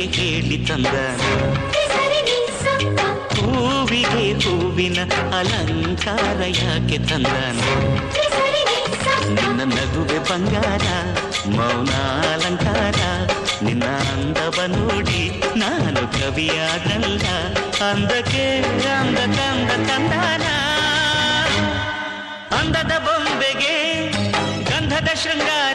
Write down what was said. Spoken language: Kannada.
ಯಾಕೆ ಹೇಳಿ ತಂದಾನ ಹೂವಿಗೆ ಹೂವಿನ ಅಲಂಕಾರ ಯಾಕೆ ತಂದಾನ ನಿನ್ನ ನಗುವೆ ಬಂಗಾರ ಮೌನ ಅಲಂಕಾರ ನಿನ್ನ ಅಂದವ ನೋಡಿ ನಾನು ಕವಿಯಾದಲ್ಲ ಅಂದಕ್ಕೆ ಅಂದ ತಂದ ತಂದಾನ ಅಂದದ ಬೊಂಬೆಗೆ ಗಂಧದ ಶೃಂಗಾರ